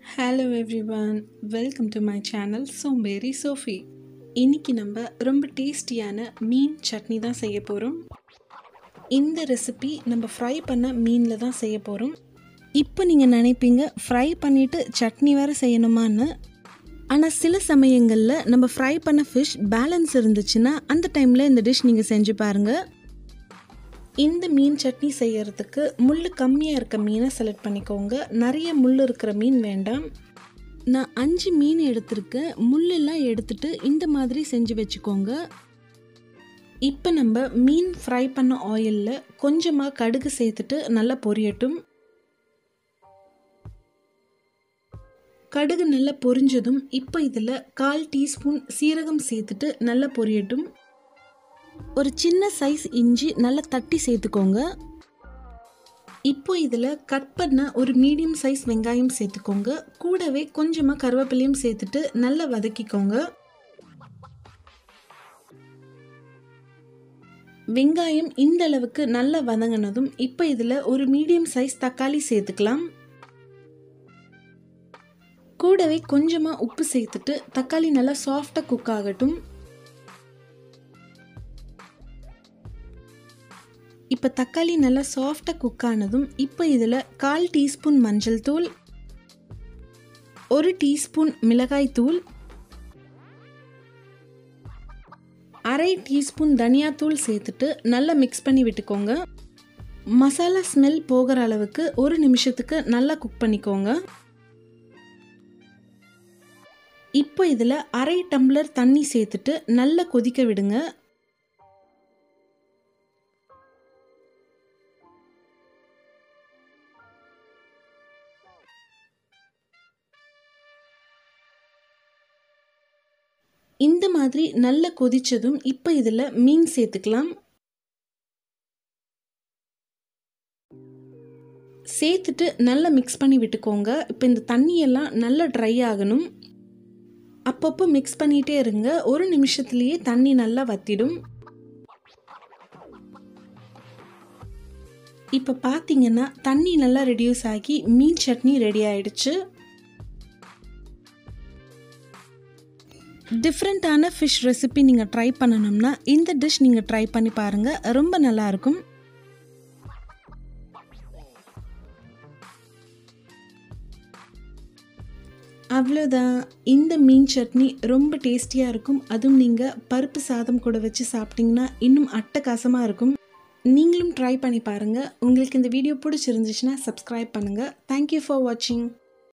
hello everyone welcome to my channel சோம்பேறி Sophie இன்னைக்கு நம்ம ரொம்ப டேஸ்டியான மீன் சட்னி தான் செய்ய போகிறோம் இந்த ரெசிபி நம்ம ஃப்ரை பண்ண மீனில் தான் செய்ய போகிறோம் இப்போ நீங்கள் நினைப்பீங்க ஃப்ரை பண்ணிவிட்டு சட்னி வேறு செய்யணுமான்னு ஆனால் சில சமயங்களில் நம்ம ஃப்ரை பண்ண ஃபிஷ் பேலன்ஸ் இருந்துச்சுன்னா அந்த டைமில் இந்த டிஷ் நீங்கள் செஞ்சு பாருங்கள் இந்த மீன் சட்னி செய்யறதுக்கு முள் கம்மியாக இருக்க மீனை செலக்ட் பண்ணிக்கோங்க நிறைய முள் இருக்கிற மீன் வேண்டாம் நான் அஞ்சு மீன் எடுத்திருக்கேன் முள்ளெல்லாம் எடுத்துட்டு இந்த மாதிரி செஞ்சு வச்சுக்கோங்க இப்போ நம்ம மீன் ஃப்ரை பண்ண ஆயிலில் கொஞ்சமாக கடுகு சேர்த்துட்டு நல்லா பொரியட்டும் கடுகு நல்லா பொரிஞ்சதும் இப்போ இதில் கால் டீஸ்பூன் சீரகம் சேர்த்துட்டு நல்லா பொரியட்டும் ஒரு சின்ன சைஸ் இஞ்சி நல்லா தட்டி சேர்த்துக்கோங்க இப்போ இதில் கட் பண்ண ஒரு மீடியம் சைஸ் வெங்காயம் சேர்த்துக்கோங்க கூடவே கொஞ்சமாக கருவேப்பிலையும் சேர்த்துட்டு நல்லா வதக்கிக்கோங்க வெங்காயம் இந்த அளவுக்கு நல்லா வதங்கினதும் இப்போ இதில் ஒரு மீடியம் சைஸ் தக்காளி சேர்த்துக்கலாம் கூடவே கொஞ்சமாக உப்பு சேர்த்துட்டு தக்காளி நல்லா சாஃப்டாக குக் ஆகட்டும் இப்போ தக்காளி நல்லா சாஃப்டாக குக் ஆனதும் இப்போ இதில் கால் டீஸ்பூன் மஞ்சள் தூள் ஒரு டீஸ்பூன் மிளகாய் தூள் அரை டீஸ்பூன் தனியாத்தூள் சேர்த்துட்டு நல்லா மிக்ஸ் பண்ணி விட்டுக்கோங்க மசாலா ஸ்மெல் போகிற அளவுக்கு ஒரு நிமிஷத்துக்கு நல்லா குக் பண்ணிக்கோங்க இப்போ இதில் அரை டம்ளர் தண்ணி சேர்த்துட்டு நல்லா கொதிக்க விடுங்க இந்த மாதிரி நல்லா கொதிச்சதும் இப்போ இதில் மீன் சேர்த்துக்கலாம் சேர்த்துட்டு நல்லா மிக்ஸ் பண்ணி விட்டுக்கோங்க இப்போ இந்த தண்ணியெல்லாம் நல்லா ட்ரை ஆகணும் அப்பப்போ மிக்ஸ் பண்ணிகிட்டே இருங்க ஒரு நிமிஷத்துலேயே தண்ணி நல்லா வத்திடும் இப்போ பார்த்தீங்கன்னா தண்ணி நல்லா ரெடியூஸ் ஆகி மீன் சட்னி ரெடி ஆயிடுச்சு டிஃப்ரெண்ட்டான ஃபிஷ் ரெசிபி நீங்கள் ட்ரை பண்ணணும்னா இந்த டிஷ் நீங்கள் ட்ரை பண்ணி பாருங்கள் ரொம்ப நல்லாயிருக்கும் அவ்வளோதான் இந்த மீன் சட்னி ரொம்ப டேஸ்டியாக இருக்கும் அதுவும் நீங்கள் பருப்பு சாதம் கூட வச்சு சாப்பிட்டிங்கன்னா இன்னும் அட்டகாசமாக இருக்கும் நீங்களும் ட்ரை பண்ணி பாருங்கள் உங்களுக்கு இந்த வீடியோ பிடிச்சிருந்துச்சுன்னா சப்ஸ்கிரைப் பண்ணுங்கள் தேங்க்யூ ஃபார் வாட்சிங்